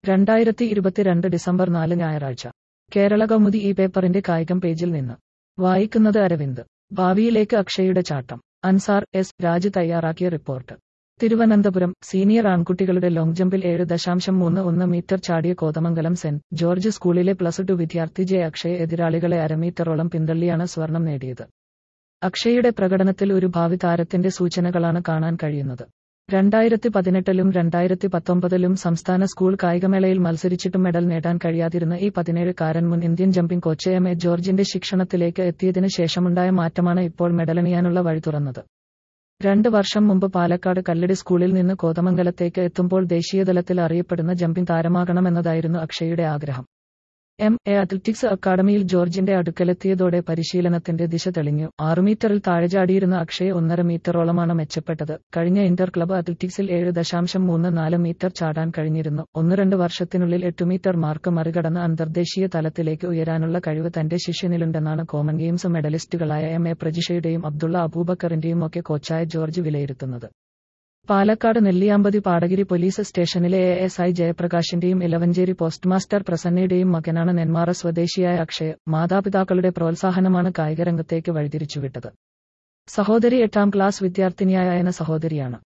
രണ്ടായിരത്തി ഇരുപത്തിരണ്ട് ഡിസംബർ നാല് ഞായറാഴ്ച കേരള കൗമുദി ഈ പേപ്പറിന്റെ കായികം പേജിൽ നിന്ന് വായിക്കുന്നത് അരവിന്ദ് ഭാവിയിലേക്ക് അക്ഷയുടെ ചാട്ടം അൻസാർ എസ് രാജ് തയ്യാറാക്കിയ റിപ്പോർട്ട് തിരുവനന്തപുരം സീനിയർ ആൺകുട്ടികളുടെ ലോങ് ജമ്പിൽ ഏഴ് ദശാംശം മൂന്ന് ഒന്ന് മീറ്റർ ചാടിയ കോതമംഗലം സെന്റ് ജോർജ് സ്കൂളിലെ പ്ലസ് ടു വിദ്യാർത്ഥി ജെ അക്ഷയ് എതിരാളികളെ അരമീറ്ററോളം പിന്തള്ളിയാണ് സ്വർണം നേടിയത് അക്ഷയുടെ പ്രകടനത്തിൽ ഒരു ഭാവി താരത്തിന്റെ സൂചനകളാണ് കാണാൻ കഴിയുന്നത് രണ്ടായിരത്തി പതിനെട്ടിലും രണ്ടായിരത്തി പത്തൊമ്പതിലും സംസ്ഥാന സ്കൂൾ കായികമേളയിൽ മത്സരിച്ചിട്ടും മെഡൽ നേടാൻ കഴിയാതിരുന്ന ഈ പതിനേഴുകാരൻ മുൻ Indian jumping coach M A ജോർജിന്റെ ശിക്ഷണത്തിലേക്ക് എത്തിയതിനു ശേഷമുണ്ടായ മാറ്റമാണ് ഇപ്പോൾ മെഡലണിയാനുള്ള വഴി തുറന്നത് രണ്ട് വർഷം മുമ്പ് പാലക്കാട് കല്ലടി സ്കൂളിൽ നിന്ന് കോതമംഗലത്തേക്ക് എത്തുമ്പോൾ ദേശീയതലത്തിൽ അറിയപ്പെടുന്ന ജമ്പിംഗ് താരമാകണമെന്നതായിരുന്നു അക്ഷയുടെ ആഗ്രഹം എം എ അത്ലറ്റിക്സ് അക്കാദമിയിൽ ജോർജിന്റെ അടുക്കലെത്തിയതോടെ പരിശീലനത്തിന്റെ ദിശ തെളിഞ്ഞു ആറു മീറ്ററിൽ താഴെ ചാടിയിരുന്ന അക്ഷയ് ഒന്നര മീറ്ററോളമാണ് മെച്ചപ്പെട്ടത് കഴിഞ്ഞ ഇന്റർ ക്ലബ്ബ് അത്ലറ്റിക്സിൽ ഏഴ് ദശാംശം മൂന്ന് നാല് മീറ്റർ ചാടാൻ കഴിഞ്ഞിരുന്നു ഒന്ന് രണ്ട് വർഷത്തിനുള്ളിൽ എട്ട് മീറ്റർ മാർക്ക് മറികടന്ന് അന്തർദേശീയ തലത്തിലേക്ക് ഉയരാനുള്ള കഴിവ് തന്റെ ശിഷ്യനിലുണ്ടെന്നാണ് കോമൺ ഗെയിംസ് മെഡലിസ്റ്റുകളായ എം എ പ്രജിഷയുടെയും അബ്ദുള്ള അബൂബക്കറിന്റെയും ഒക്കെ കോച്ചായ ജോർജ് വിലയിരുത്തുന്നത് പാലക്കാട് നെല്ലിയാമ്പതി പാടഗിരി പോലീസ് സ്റ്റേഷനിലെ എ എസ് ഐ ജയപ്രകാശിന്റെയും ഇലവഞ്ചേരി പോസ്റ്റ്മാസ്റ്റർ പ്രസന്നയുടെയും മകനാണ് നെന്മാറ സ്വദേശിയായ അക്ഷയ് മാതാപിതാക്കളുടെ പ്രോത്സാഹനമാണ് കായികരംഗത്തേക്ക് വഴിതിരിച്ചുവിട്ടത് സഹോദരി എട്ടാം ക്ലാസ് വിദ്യാർത്ഥിനിയായ എന്ന സഹോദരിയാണ്